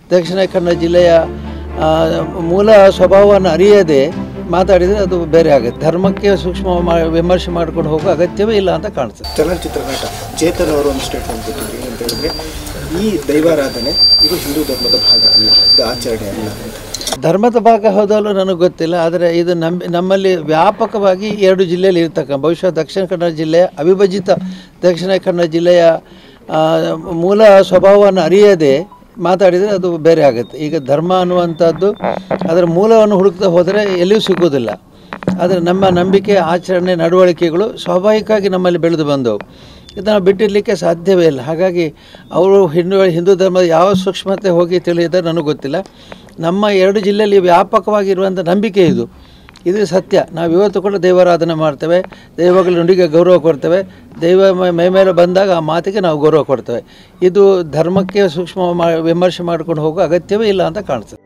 ದಕ್ಷಿಣ ಕನ್ನಡ ಜಿಲ್ಲೆಯ ಆ, ಮೂಲ ಸ್ವಭಾವವನ್ನು ಅರಿಯದೆ ಮಾತಾಡಿದರೆ ಅದು ಬೇರೆ ಆಗುತ್ತೆ ಧರ್ಮಕ್ಕೆ ಸೂಕ್ಷ್ಮ ಮಾ- ವಿಮರ್ಶೆ ಮಾಡ್ಕೊಂಡು ಹೋಗೋ ಅಗತ್ಯವೇ ಇಲ್ಲ ಅಂತ ಕಾಣಿಸುತ್ತೆ ಚಲನಚಿತ್ರ ನಟ ಚೇತನ್ ಅವರು ಒಂದು ಸ್ಟೇಟ್ಮೆಂಟ್ ಕೊಟ್ಟಿದ್ರು ಏನಂತ ಹೇಳಿದ್ರೆ ಈ ದೈವಾರಾಧನೆ ಇದು ಹಿಂದೂ ಧರ್ಮದ ಭಾಗ ಅಲ್ಲ ಇದು ಆಚರಣೆ ಅಲ್ಲ ಅಂತ ಧರ್ಮದ ಭಾಗ ಹೌದಲ್ಲೋ ನನಗೆ ಗೊತ್ತಿಲ್ಲ ಆದರೆ ಇದು ನಮ್ಮ ನಮ್ಮಲ್ಲಿ ವ್ಯಾಪಕವಾಗಿ ಎರಡು ಜಿಲ್ಲೆಯಲ್ಲಿ ಇರ್ತಕ್ಕ ಬಹುಶಃ ದಕ್ಷಿಣ ಕನ್ನಡ ಜಿಲ್ಲೆಯ ಅವಿಭಜಿತ ದಕ್ಷಿಣ ಕನ್ನಡ ಜಿಲ್ಲೆಯ ಆ, ಮೂಲ ಸ್ವಭಾವವನ್ನು ಅರಿಯದೆ ಮಾತಾಡಿದರೆ ಅದು ಬೇರೆ ಆಗುತ್ತೆ ಈಗ ಧರ್ಮ ಅನ್ನುವಂಥದ್ದು ಅದರ ಮೂಲವನ್ನು ಹುಡುಕ್ತಾ ಹೋದರೆ ಎಲ್ಲಿಯೂ ಸಿಗೋದಿಲ್ಲ ಆದರೆ ನಮ್ಮ ನಂಬಿಕೆ ಆಚರಣೆ ನಡವಳಿಕೆಗಳು ಸ್ವಾಭಾವಿಕವಾಗಿ ನಮ್ಮಲ್ಲಿ ಬೆಳೆದು ಬಂದವು ಇದನ್ನು ಬಿಟ್ಟಿರಲಿಕ್ಕೆ ಸಾಧ್ಯವೇ ಇಲ್ಲ ಹಾಗಾಗಿ ಅವರು ಹಿಂದೂ ಹಿಂದೂ ಧರ್ಮದ ಯಾವ ಸೂಕ್ಷ್ಮತೆ ಹೋಗಿ ತಿಳಿಯಿದ್ದಾರೆ ನನಗೆ ಗೊತ್ತಿಲ್ಲ ನಮ್ಮ ಎರಡು ಜಿಲ್ಲೆಯಲ್ಲಿ ವ್ಯಾಪಕವಾಗಿರುವಂಥ ನಂಬಿಕೆ ಇದು ಇದು ಸತ್ಯ ನಾವು ಇವತ್ತು ಕೂಡ ದೈವಾರಾಧನೆ ಮಾಡ್ತೇವೆ ದೈವಗಳ ನುಡಿಗೆ ಗೌರವ ಕೊಡ್ತೇವೆ ದೈವ ಮ- ಮೈ ಮೇಲೆ ಬಂದಾಗ ಆ ಮಾತಿಗೆ ನಾವು ಗೌರವ ಕೊಡ್ತೇವೆ ಇದು ಧರ್ಮಕ್ಕೆ ಸೂಕ್ಷ್ಮ ಮಾ ವಿಮರ್ಶೆ ಮಾಡ್ಕೊಂಡು ಹೋಗೋ ಅಗತ್ಯವೇ ಇಲ್ಲ ಅಂತ ಕಾಣಿಸುತ್ತೆ